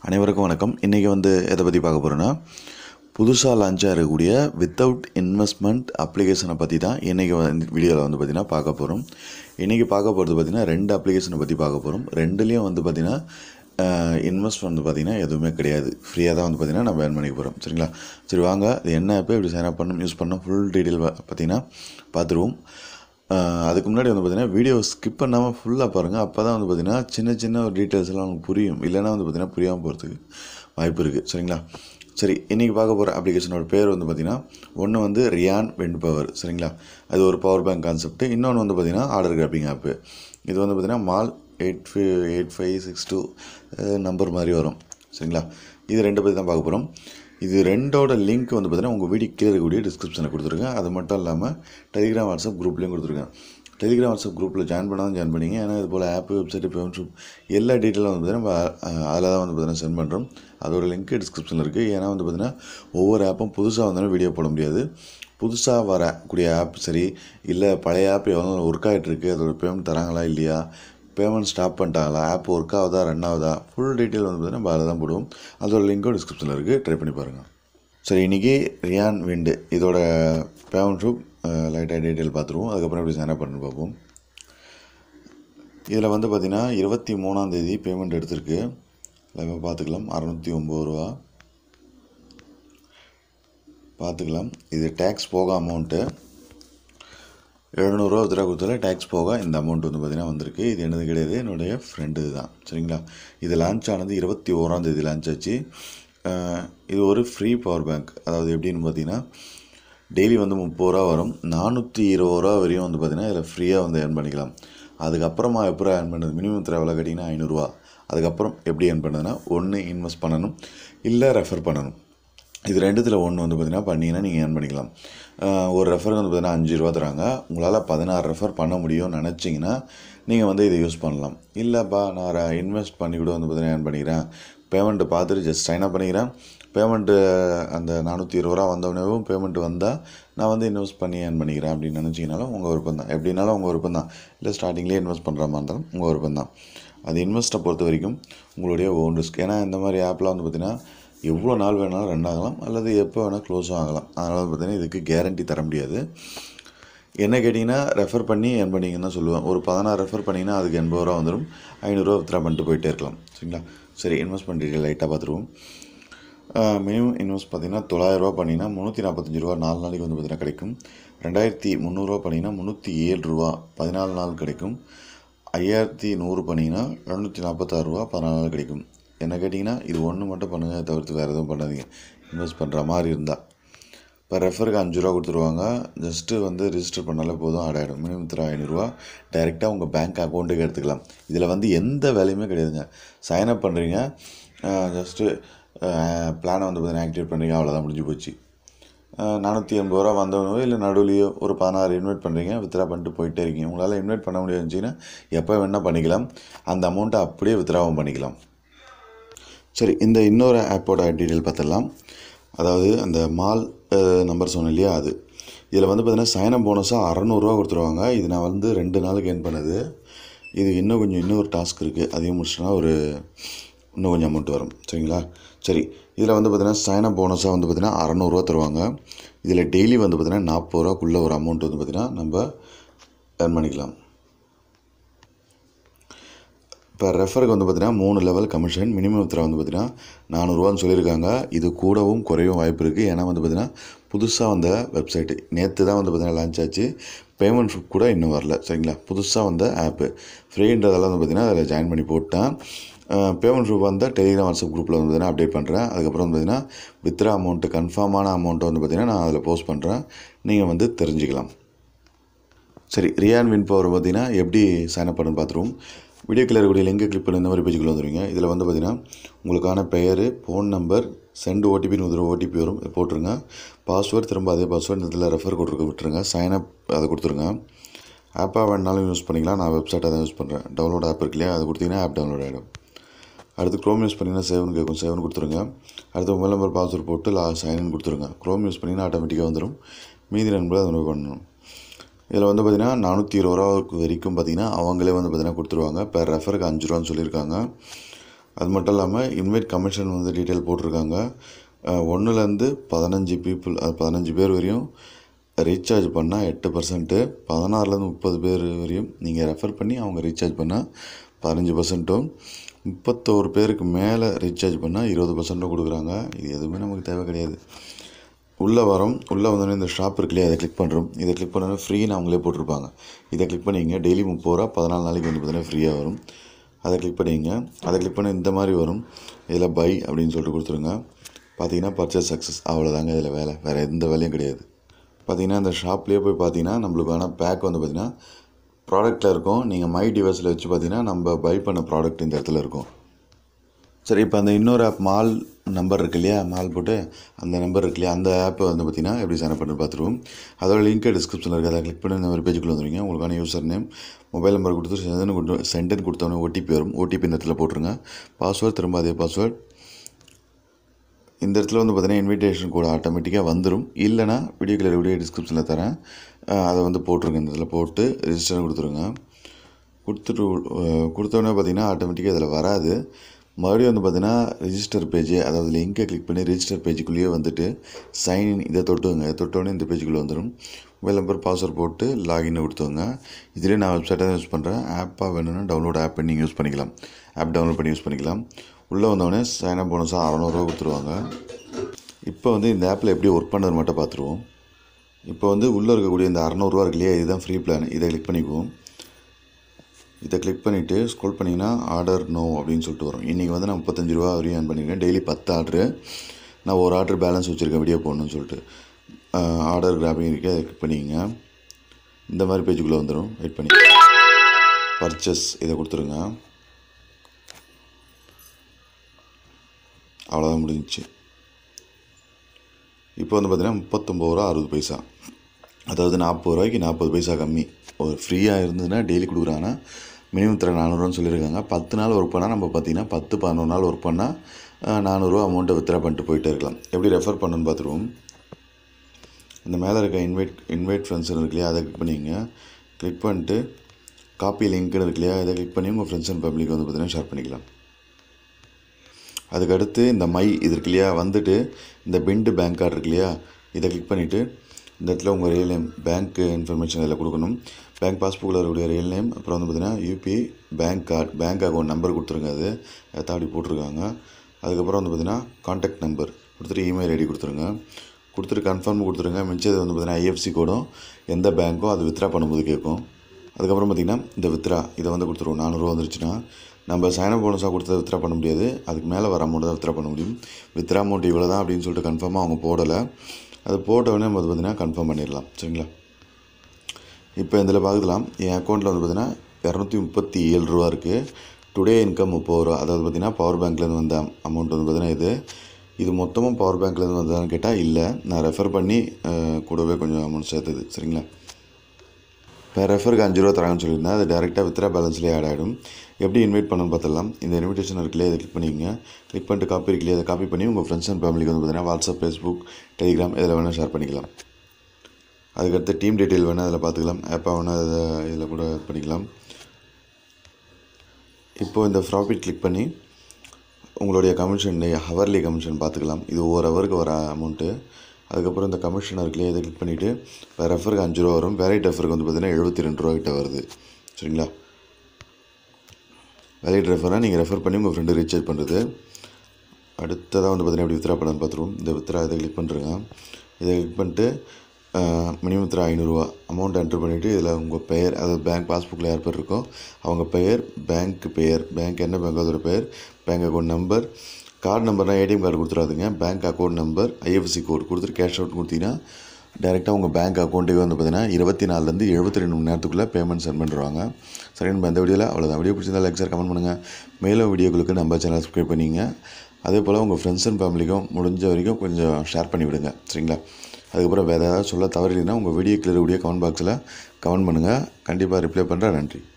அனைவருக்கும் வணக்கம் இன்றைக்கி வந்து எதை பற்றி பார்க்க போகிறோன்னா புதுசாக லான்ச் இருக்கக்கூடிய வித்தவுட் இன்வெஸ்ட்மெண்ட் அப்ளிகேஷனை பற்றி தான் இன்றைக்கி வந்து வீடியோவில் வந்து பார்த்திங்கன்னா பார்க்க போகிறோம் இன்றைக்கி பார்க்க போகிறது பார்த்திங்கன்னா ரெண்டு அப்ளிகேஷனை பற்றி பார்க்க போகிறோம் ரெண்டுலேயும் வந்து பார்த்திங்கன்னா இன்வெஸ்ட் வந்து பார்த்திங்கன்னா எதுவுமே கிடையாது ஃப்ரீயாக தான் வந்து பார்த்திங்கன்னா நம்ம ஏர்ன் பண்ணிக்க போகிறோம் சரிங்களா சரி வாங்க அது என்ன ஆப்பு எப்படி சைன் அப் பண்ணணும் யூஸ் பண்ணணும் ஃபுல் டீட்டெயில் பார்த்திங்கன்னா பார்த்துருவோம் ஆஹ் அதுக்கு முன்னாடி வந்து பார்த்தீங்கன்னா வீடியோ ஸ்கிப் பண்ணாமல் ஃபுல்லாக பாருங்கள் அப்போ தான் வந்து பார்த்தீங்கன்னா சின்ன சின்ன ஒரு டீட்டெயில்ஸ் எல்லாம் உங்களுக்கு புரியும் இல்லைன்னா வந்து பார்த்தீங்கன்னா புரியாமல் போகிறதுக்கு வாய்ப்பு இருக்குது சரிங்களா சரி இன்றைக்கி பார்க்க போகிற அப்ளிகேஷனோட பேர் வந்து பார்த்திங்கன்னா ஒன்று வந்து ரியான் விண்ட் பவர் சரிங்களா அது ஒரு பவர் பேங்க் கான்செப்ட் இன்னொன்று வந்து பார்த்திங்கன்னா ஆர்டர் கிராப்பிங் ஆப்பு இது வந்து பார்த்திங்கன்னா மால் eight five eight five six two number மாதிரி வரும் சரிங்களா இது ரெண்டு பற்றி தான் பார்க்க போகிறோம் இது ரெண்டோட லிங்க் வந்து பார்த்தீங்கன்னா உங்கள் வீடியோ கீழே இருக்கக்கூடிய டிஸ்கிரிப்ஷனில் கொடுத்துருக்கேன் அது மட்டும் இல்லாமல் டெலிகிராம் வாட்ஸ்அப் குரூப்லேயும் கொடுத்துருக்கேன் டெலிகிராம் வாட்ஸ்அப் குரூப்பில் ஜாயின் பண்ணாலும் ஜாயின் பண்ணிங்க ஏன்னா இது போல் ஆப் வெப்சைட் பேமெண்ட் எல்லா டீட்டெயிலும் வந்து பார்த்தீங்கன்னா அதில் தான் வந்து பார்த்தீங்கன்னா சென்ட் பண்ணுறோம் அதோட லிங்க் டிஸ்கிரிப்ஷனில் இருக்குது ஏன்னா வந்து பார்த்தீங்கன்னா ஒவ்வொரு ஆப்பும் புதுசாக வந்தாலும் வீடியோ போட முடியாது புதுசாக வரக்கூடிய ஆப் சரி இல்லை பழைய ஆப் எவ்வளோ நாள் ஒர்க் ஆகிட்டு இருக்கு அதோட பேமெண்ட் தராங்களா இல்லையா பேமெண்ட் ஸ்டாப் பண்ணிட்டாங்களா ஆப் ஒர்க் ஆகுதா ரன் ஆகுதா ஃபுல் டீட்டெயில் வந்து பார்த்தீங்கன்னா நம்ம அதில் தான் போடுவோம் அதோட லிங்க்கும் டிஸ்கிரிப்ஷனில் இருக்குது ட்ரை பண்ணி பாருங்கள் சரி இன்றைக்கி ரியான் விண்டு இதோட பேமெண்ட் ஷூப் லைட்டாக டீட்டெயில் பார்த்துருவோம் அதுக்கப்புறம் எப்படி சைன் அப் பண்ணி பார்ப்போம் இதில் வந்து பார்த்திங்கன்னா இருபத்தி மூணாந்தேதி பேமெண்ட் எடுத்திருக்கு லைவாக பார்த்துக்கலாம் அறநூற்றி ஒம்பது ரூபா பார்த்துக்கலாம் இது டேக்ஸ் போக அமௌண்ட்டு எழுநூறுவா ஒருத்தரா கொடுத்தால டேக்ஸ் போக இந்த அமௌண்ட் வந்து பார்த்திங்கன்னா வந்திருக்கு இது என்னது கிடையாது என்னுடைய ஃப்ரெண்டு தான் சரிங்களா இது லான்ச் ஆனது இருபத்தி ஓராந்தேதி லான்ச் ஆச்சு அஹ் இது ஒரு ஃப்ரீ பவர் பேங்க் அதாவது எப்படின்னு பார்த்தீங்கன்னா டெய்லி வந்து முப்பது ரூபா வரும் நானூற்றி இருபது ரூபா வரையும் வந்து பார்த்திங்கன்னா இதில் ஃப்ரீயாக வந்து ஏர்ன் பண்ணிக்கலாம் அதுக்கப்புறமா எப்படி ஏர்ன் பண்ணுறது மினிமம் எவ்வளோ கேட்டிங்கன்னா ஐநூறுரூவா அதுக்கப்புறம் எப்படி ஏர்ன் பண்ணுறதுன்னா ஒன்று இன்வெஸ்ட் பண்ணணும் இல்லை ரெஃபர் பண்ணணும் இது ரெண்டுத்தில் ஒன்று வந்து பார்த்தீங்கன்னா பண்ணிங்கன்னா நீங்கள் ஏர்ன் பண்ணிக்கலாம் ஆஹ் ஒரு ரெஃபருக்கு வந்து பார்த்தீங்கன்னா அஞ்சு ரூபா தராங்க உங்களால் பதினாறு ரெஃபர் பண்ண முடியும்னு நினச்சிங்கன்னா நீங்கள் வந்து இதை யூஸ் பண்ணலாம் இல்லைப்பா நான் இன்வெஸ்ட் பண்ணி கூட வந்து பார்த்தீங்கன்னா ஏர்ன் பண்ணிக்கிறேன் பேமெண்ட்டு பார்த்துட்டு ஜஸ்ட் சைன் அப் பண்ணிக்கிறேன் பேமெண்ட்டு அந்த நானூற்றி இருபது ரூபா வந்தவொடனேவும் பேமெண்ட் வந்தால் நான் வந்து இன்வெஸ்ட் பண்ணி ஏர்ன் பண்ணிக்கிறேன் அப்படின்னு நினச்சிங்கனாலும் உங்கள் விருப்பம் தான் எப்படினாலும் உங்கள் விருப்பம் தான் இல்லை ஸ்டார்டிங்லேயே இன்வெஸ்ட் பண்ணுற மாதிரி இருந்தாலும் உங்கள் விருப்பம் தான் அது இன்வெஸ்ட்டை பொறுத்த வரைக்கும் உங்களுடைய ஓன் ரிஸ்க் ஏன்னா இந்த மாதிரி ஆப்லாம் வந்து பார்த்திங்கன்னா எவ்வளோ நாள் வேணாலும் ரன் ஆகலாம் அல்லது எப்போ வேணால் க்ளோஸும் ஆகலாம் அதனால் வந்து பார்த்திங்கன்னா இதுக்கு கேரண்டி தர முடியாது என்ன கேட்டிங்கன்னா ரெஃபர் பண்ணி ஏர்ன் பண்ணிங்கன்னு தான் சொல்லுவேன் ஒரு பதினாறு ரெஃபர் பண்ணிங்கன்னா அதுக்கு எண்பது ரூபா வந்துடும் ஐநூறுரூவா வித்ரா பண்ணிட்டு போயிட்டே இருக்கலாம் சரிங்களா சரி இன்வெஸ்ட்மெண்ட் டீட்டெயில் லைட்டாக பார்த்துருவோம் மினிமம் இன்வெஸ்ட் பார்த்தீங்கன்னா தொள்ளாயிரரூவா பண்ணிங்கன்னா முந்நூற்றி நாற்பத்தஞ்சு ரூபா நாலு நாளைக்கு வந்து பார்த்தீங்கன்னா கிடைக்கும் ரெண்டாயிரத்தி முந்நூறுரூவா பண்ணிங்கன்னா முந்நூற்றி ஏழு ரூபா பதினாலு நாள் கிடைக்கும் ஐயாயிரத்தி நூறு பண்ணிங்கன்னா இரநூத்தி நாற்பத்தாறு ரூபா பதினாலு நாள் கிடைக்கும் என்ன கேட்டிங்கன்னா இது ஒன்று மட்டும் பண்ணுங்கள் தவிர்த்து வேறு எதுவும் பண்ணாதீங்க இன்வெஸ்ட் பண்ணுற மாதிரி இருந்தால் இப்போ ரெஃபருக்கு அஞ்சு ரூபா கொடுத்துருவாங்க ஜஸ்ட்டு வந்து ரிஜிஸ்டர் பண்ணாலே போதும் ஆட் ஆகிடும் மினிமம் தர ஐநூறுரூவா டைரெக்டாக உங்கள் பேங்க் அக்கௌண்ட்டுக்கு எடுத்துக்கலாம் இதில் வந்து எந்த வேலையுமே கிடையாதுங்க சைன் அப் பண்ணுறீங்க ஜஸ்ட்டு பிளானை வந்து பார்த்தீங்கன்னா ஆக்டிவேட் பண்ணுறீங்க அவ்வளோதான் முடிஞ்சு போச்சு நானூற்றி எண்பது ரூபா வந்தவனோ இல்லை நடுவுலையோ ஒரு பதினாறு இன்வைட் பண்ணுறீங்க வித்ரா பண்ணிட்டு போயிட்டே இருக்கீங்க உங்களால் இன்வைட் பண்ண முடியாதுச்சுன்னா எப்போ வேணால் பண்ணிக்கலாம் அந்த அமௌண்ட்டை அப்படியே வித்ராவும் பண்ணிக்கலாம் சரி இந்த இன்னொரு ஆப்போட டீட்டெயில் பார்த்துடலாம் அதாவது அந்த மால் நம்பர் சொன்னேன் இல்லையா அது இதில் வந்து பார்த்தீங்கன்னா சைனம் போனஸாக அறநூறுவா கொடுத்துருவாங்க இது நான் வந்து ரெண்டு நாளுக்கு ஏர்ன் பண்ணது இது இன்னும் கொஞ்சம் இன்னொரு டாஸ்க் இருக்குது அதையும் முடிச்சுன்னா ஒரு இன்னும் கொஞ்சம் அமௌண்ட் வரும் சரிங்களா சரி இதில் வந்து பார்த்தீங்கன்னா சைனம் போனஸாக வந்து பார்த்தீங்கன்னா அறநூறுவா தருவாங்க இதில் டெய்லி வந்து பார்த்தீங்கன்னா நாற்பது ரூபாக்குள்ளே ஒரு அமௌண்ட் வந்து பார்த்தீங்கன்னா நம்ம ஏர்ன் பண்ணிக்கலாம் இப்போ ரெஃபருக்கு வந்து பார்த்தீங்கன்னா மூணு லெவல் கமிஷன் மினிமம் வித்ரா வந்து பார்த்தீங்கன்னா நானூறுரூவான்னு சொல்லியிருக்காங்க இது கூடவும் குறையும் வாய்ப்பு இருக்குது ஏன்னா வந்து பார்த்தீங்கன்னா புதுசாக வந்த வெப்சைட்டு நேற்று தான் வந்து பார்த்தீங்கன்னா லான்ச் ஆச்சு பேமெண்ட் கூட இன்னும் வரல சரிங்களா புதுசாக வந்த ஆப்பு ஃப்ரீன்றதெல்லாம் வந்து பார்த்தீங்கன்னா அதில் ஜாயின் பண்ணி போட்டேன் பேமெண்ட் ப்ரூஃப் வந்தால் டெலிகிராம் வாட்ஸ்அப் குரூப்பில் வந்து பார்த்தீங்கன்னா அப்டேட் பண்ணுறேன் அதுக்கப்புறம் வந்து பார்த்தீங்கன்னா வித்ரா அமௌண்ட்டு கன்ஃபார்மான அமௌண்ட்டை வந்து பார்த்தீங்கன்னா நான் அதில் போஸ்ட் பண்ணுறேன் நீங்கள் வந்து தெரிஞ்சுக்கலாம் சரி ரியான் வின் பவர் பார்த்தீங்கன்னா எப்படி சைன் அப் பண்ணுன்னு பார்த்துருவோம் வீடியோக்கில் இருக்கக்கூடிய லிங்கை கிளிக் பண்ணி இந்த மாதிரி பேஜுக்குள்ள வந்துடுவீங்க இதில் வந்து பார்த்தீங்கன்னா உங்களுக்கான பெயர் ஃபோன் நம்பர் சென்ட் ஓடிபின்னு ஒரு ஓடிபி வரும் இதை போட்டுருங்க பாஸ்வேர்டு திரும்ப அதே பாஸ்வேர்டு இதில் ரெஃபர் கொடுக்க விட்டுருங்க சைன் அப் அதை கொடுத்துருங்க ஆப்பாக வேணாலும் யூஸ் பண்ணிக்கலாம் நான் வெப்சைட்டை தான் யூஸ் பண்ணுறேன் டவுன்லோட் ஆப் இருக்கு இல்லையா அது கொடுத்தீங்கன்னா ஆப் டவுன்லோட் ஆகிடும் அடுத்து க்ரோம் யூஸ் பண்ணிங்கன்னா சேவன் கேட்கும் சேவன் கொடுத்துருங்க அடுத்து மொபைல் நம்பர் பாஸ்வேர்டு போட்டு லா சைன் கொடுத்துருங்க க்ரோம் யூஸ் பண்ணிங்கன்னா ஆட்டோமேட்டிக்காக வந்துடும் மீதி நண்பர்கள் அதை மாதிரி பண்ணணும் இதில் வந்து பார்த்திங்கன்னா நானூற்றி இருபது ரூபா வரைக்கும் பார்த்திங்கன்னா அவங்களே வந்து பார்த்திங்கன்னா கொடுத்துருவாங்க இப்போ ரெஃபருக்கு அஞ்சு ரூபான்னு சொல்லியிருக்காங்க அது மட்டும் இல்லாமல் இன்வைட் கமிஷன் வந்து டீட்டெயில் போட்டிருக்காங்க ஒன்றுலேருந்து பதினஞ்சு பீப்புள் அது பதினஞ்சு பேர் வரையும் ரீசார்ஜ் பண்ணால் எட்டு பர்சன்ட்டு பதினாறுலேருந்து முப்பது பேர் வரையும் நீங்கள் ரெஃபர் பண்ணி அவங்க ரீசார்ஜ் பண்ணால் பதினஞ்சு பர்சன்ட்டும் முப்பத்தோரு பேருக்கு மேலே ரீசார்ஜ் பண்ணால் இருபது பர்சன்ட்டும் கொடுக்குறாங்க இது எதுவுமே நமக்கு தேவை கிடையாது உள்ளே வரோம் உள்ளே வந்தோடனே இந்த ஷாப் இருக்கு இல்லையா அதை கிளிக் பண்ணுறோம் இதை கிளிக் பண்ணோன்னே ஃப்ரீன்னு அவங்களே போட்டிருப்பாங்க இதை கிளிக் பண்ணிங்க டெய்லி முப்பது ரூபா பதினாலு நாளைக்கு வந்து பார்த்தீங்கன்னா ஃப்ரீயாக வரும் அதை கிளிக் பண்ணிங்க அதை கிளிக் பண்ண இந்த மாதிரி வரும் இதில் பை அப்படின்னு சொல்லிட்டு கொடுத்துருங்க பார்த்தீங்கன்னா பர்ச்சேஸ் சக்ஸஸ் அவ்வளோதாங்க இதில் வேலை வேறு எந்த வேலையும் கிடையாது பார்த்தீங்கன்னா இந்த ஷாப்லேயே போய் பார்த்தீங்கன்னா நம்மளுக்கான பேக் வந்து பார்த்தீங்கன்னா ப்ராடக்ட்டில் இருக்கும் நீங்கள் மை டிவைஸில் வச்சு பார்த்தீங்கன்னா நம்ம பை பண்ண ப்ராடக்ட் இந்த இடத்துல இருக்கும் சரி இப்போ அந்த இன்னொரு ஆப் மால் நம்பர் இருக்கு இல்லையா மால் போட்டு அந்த நம்பர் இருக்கு இல்லையா அந்த ஆப்பை வந்து பார்த்தீங்கன்னா எப்படி சைன் பண்ணி பார்த்துருவோம் அதோட லிங்க் டிஸ்கிரிப்ஷனில் இருக்குது அதை கிளிக் பண்ணி இந்த மாதிரி பேஜுக்குள்ள வந்துருங்க உங்களுக்கான யூசர் நேம் மொபைல் நம்பர் கொடுத்து சென்டன் கொடுத்து சென்டன் கொடுத்தவொடனே ஓடிபி வரும் ஓடிபி இந்த இடத்துல போட்டுருங்க பாஸ்வேர்ட் திரும்ப அதே பாஸ்வேர்ட் இந்த இடத்துல வந்து பார்த்தீங்கன்னா இன்விடேஷன் கூட ஆட்டோமேட்டிக்காக வந்துடும் இல்லைனா வீடியோ கிளியர் வீடியோ டிஸ்கிரிப்ஷனில் தரேன் அஹ் அதை வந்து போட்டுருங்க இந்த இதில் போட்டு ரிஜிஸ்டர் கொடுத்துருங்க கொடுத்துட்டு அஹ் கொடுத்தோடனே பார்த்தீங்கன்னா ஆட்டோமேட்டிக்காக இதில் வராது மறுபடியும் வந்து பார்த்தீங்கன்னா ரிஜிஸ்டர் பேஜ் அதாவது லிங்கை கிளிக் பண்ணி ரிஜிஸ்டர் பேஜுக்குள்ளேயே வந்துட்டு சைன் இதை தொட்டுங்க இதை தொட்டோடனே இந்த பேஜுக்குள்ளே வந்துடும் மொபைல் நம்பர் பாஸ்வேர்ட் போட்டு லாகின் கொடுத்துங்க இதிலே நான் வெப்சைட்டை தான் யூஸ் பண்ணுறேன் ஆப்பாக வேணும்னா டவுன்லோட் ஆப் பண்ணி யூஸ் பண்ணிக்கலாம் ஆப் டவுன்லோட் பண்ணி யூஸ் பண்ணிக்கலாம் உள்ளே வந்தோடனே சைன் அப் போனஸாக அறநூறுவா கொடுத்துருவாங்க இப்போ வந்து இந்த ஆப்பில் எப்படி ஒர்க் பண்ணுறது மட்டும் பார்த்துருவோம் இப்போ வந்து உள்ளே இருக்கக்கூடிய இந்த அறநூறுவா இருக்கு இல்லையா இதுதான் ஃப்ரீ பிளான் இதை கிளிக் பண்ணிக்குவோம் இதை கிளிக் பண்ணிவிட்டு ஸ்க்ரோல் பண்ணிங்கன்னா ஆர்டர் நோ அப்படின்னு சொல்லிட்டு வரும் இன்றைக்கி வந்து நான் முப்பத்தஞ்சு ரூபா வரையும் ஏர்ன் பண்ணியிருக்கேன் டெய்லி பத்து ஆர்டரு நான் ஒரு ஆர்டர் பேலன்ஸ் வச்சுருக்கேன் வீடியோ போடணும்னு சொல்லிட்டு ஆர்டர் கிராபிங் இருக்கு அதை கிளிக் பண்ணிக்கங்க இந்த மாதிரி பேஜுக்குள்ளே வந்துடும் வெயிட் பண்ணி பர்ச்சேஸ் இதை கொடுத்துருங்க அவ்வளோதான் முடிஞ்சிச்சு இப்போ வந்து பார்த்தீங்கன்னா முப்பத்தொம்பது ரூபா அறுபது பைசா அதாவது நாற்பது ரூபாய்க்கு நாற்பது பைசா கம்மி ஒரு ஃப்ரீயாக இருந்ததுன்னா டெய்லி கொடுக்குறாங்கன்னா மினிமம் தர நானூறுவான்னு சொல்லியிருக்காங்க பத்து நாள் ஒர்க் பண்ணால் நம்ம பார்த்தீங்கன்னா பத்து பதினொரு நாள் ஒர்க் பண்ணால் நானூறுரூவா அமௌண்ட்டை வித்ரா பண்ணிட்டு போயிட்டே இருக்கலாம் எப்படி ரெஃபர் பண்ணணும்னு பார்த்துருவோம் இந்த மேலே இருக்க இன்வைட் இன்வைட் ஃப்ரெண்ட்ஸ் இருக்கு இல்லையா அதை கிளிக் பண்ணிங்க கிளிக் பண்ணிட்டு காப்பி லிங்க்னு இருக்கு இல்லையா இதை கிளிக் பண்ணி உங்கள் ஃப்ரெண்ட்ஸ் அண்ட் பப்ளிக் வந்து பார்த்தீங்கன்னா ஷேர் பண்ணிக்கலாம் அதுக்கடுத்து இந்த மை இது இருக்கு இல்லையா வந்துட்டு இந்த பிண்டு பேங்க் கார்டு இருக்கு இல்லையா இதை கிளிக் பண்ணிவிட்டு இந்த இடத்துல உங்கள் ரியல் நேம் பேங்க் இன்ஃபர்மேஷன் இதில் கொடுக்கணும் பேங்க் பாஸ்புக்கில் இருக்கக்கூடிய ரியல் நேம் அப்புறம் வந்து பார்த்தீங்கன்னா UPI bank card bank account number கொடுத்துருங்க அது அதை தாண்டி போட்டிருக்காங்க அதுக்கப்புறம் வந்து பார்த்தீங்கன்னா காண்டாக்ட் நம்பர் கொடுத்துட்டு இமெயில் ஐடி கொடுத்துருங்க கொடுத்துட்டு கன்ஃபார்ம் கொடுத்துருங்க மிச்சது வந்து பார்த்தீங்கன்னா ஐஎஃப்சி கோடும் எந்த பேங்க்கோ அது வித்ரா பண்ணும்போது கேட்கும் அதுக்கப்புறம் பார்த்திங்கன்னா இந்த வித்ரா இதை வந்து கொடுத்துருவோம் நானூறுரூவா வந்துருச்சுன்னா நம்ம சைன போனஸாக கொடுத்ததை வித்ரா பண்ண முடியாது அதுக்கு மேலே வர அமௌண்ட் தான் வித்ரா பண்ண முடியும் வித்ரா அமௌண்ட் இவ்வளோ தான் அப்படின்னு சொல்லிட்டு கன்ஃபார்மாக அவங்க போடலை அது போட்டவுடனே நம்ம வந்து பார்த்திங்கன்னா கன்ஃபார்ம் பண்ணிடலாம் சரிங்களா இப்போ இதில் பார்க்கலாம் என் அக்கௌண்ட்டில் வந்து பார்த்திங்கன்னா இரநூத்தி முப்பத்தி ஏழு ரூபா இருக்குது டுடே இன்கம் முப்பது ரூபா அதாவது பார்த்திங்கன்னா பவர் பேங்க்லேருந்து வந்த அமௌண்ட் வந்து பார்த்திங்கன்னா இது இது மொத்தமும் பவர் பேங்க்லேருந்து வந்ததான்னு கேட்டால் இல்லை நான் ரெஃபர் பண்ணி அஹ், கூடவே கொஞ்சம் அமௌண்ட் சேர்த்தது சரிங்களா இப்போ ரெஃபருக்கு அஞ்சு ரூபா தராங்கன்னு சொல்லியிருந்தேன் அது டேரெக்டாக வித்ரா பேலன்ஸ்லேயே ஆட் ஆகிடும் எப்படி இன்வைட் பண்ணணும்னு பார்த்துடலாம் இந்த இன்விடேஷன் இருக்குல்லையே அதை கிளிக் பண்ணிக்கங்க கிளிக் பண்ணிட்டு காப்பி இருக்குல்லையே அதை காப்பி பண்ணி உங்கள் ஃப்ரெண்ட்ஸ் அண்ட் ஃபேமிலிக்கு வந்து பார்த்தீங்கன்னா வாட்ஸ்அப் ஃபேஸ்புக் டெலிகிராம் இதில் வேணால் ஷேர் பண்ணிக்கலாம் அதுக்கடுத்து டீம் டீட்டெயில் வேணால் அதில் பார்த்துக்கலாம் ஆப்பாக வேணால் அதை இதில் கூட add பண்ணிக்கலாம் இப்போது இந்த ப்ராஃபிட் கிளிக் பண்ணி உங்களுடைய கமிஷன் ஹவர்லி கமிஷன் பார்த்துக்கலாம் இது ஒவ்வொரு ஹவருக்கு வர அமௌண்ட்டு அதுக்கப்புறம் இந்த கமிஷன் இருக்குல்லையே இதை கிளிக் பண்ணிவிட்டு இப்போ ரெஃபருக்கு அஞ்சு ரூபா வரும் வேலைட் ரெஃபருக்கு வந்து பார்த்தீங்கன்னா எழுபத்தி ரெண்டு ரூபா கிட்ட வருது சரிங்களா வேலைட் ரெஃபராக நீங்கள் ரெஃபர் பண்ணி உங்கள் ஃப்ரெண்டு ரீசார்ஜ் பண்ணுறது அடுத்ததாக வந்து பார்த்தீங்கன்னா எப்படி வித்ரா பண்ணு பார்த்துருவோம் இந்த வித்ரா இதை கிளிக் பண்ணுறேங்க இதை கிளிக் பண்ணிட்டு மினிமம் வித்ரா ஐநூறுரூவா அமௌண்ட் என்ட்ரு பண்ணிவிட்டு இதில் உங்கள் பெயர் அதாவது பேங்க் பாஸ்புக்கில் யார் பேர் இருக்கோ அவங்க பெயர் பேங்க் பெயர் பேங்க் என்ன பேங்க் அதோட பெயர் பேங்க் அக்கௌண்ட் நம்பர் கார்டு நம்பர்னால் ஏடிஎம் கார்டு கொடுத்துறாதுங்க bank account number IFSC code கொடுத்துட்டு கேஷ் அவுட் கொடுத்தீங்கன்னா டேரெக்டாக உங்கள் பேங்க் அக்கௌண்ட்டுக்கு வந்து பார்த்தீங்கன்னா இருபத்தி நாலுலேருந்து எழுபத்தி ரெண்டு மணி நேரத்துக்குள்ளே பேமெண்ட் சென்ட் பண்ணிடுவாங்க சரி நம்ம இந்த வீடியோவில் அவ்வளோதான் வீடியோ பிடிச்சிருந்தா லைக் சார் கமெண்ட் பண்ணுங்கள் மேலும் வீடியோக்களுக்கு நம்ம சேனல் சப்ஸ்கிரைப் பண்ணிங்க அதே போல் உங்கள் ஃப்ரெண்ட்ஸ் அண்ட் ஃபேமிலிக்கும் முடிஞ்ச வரைக்கும் கொஞ்சம் ஷேர் பண்ணி விடுங்க சரிங்களா அதுக்கப்புறம் வேறு ஏதாவது சொல்ல தவறில்லைன்னா உங்கள் வீடியோ கிளியர் வீடியோ கமெண்ட் பாக்ஸில் கமெண்ட் பண்ணுங்கள் கண்டிப்பாக ரிப்ளை பண்ணுறேன் நன்றி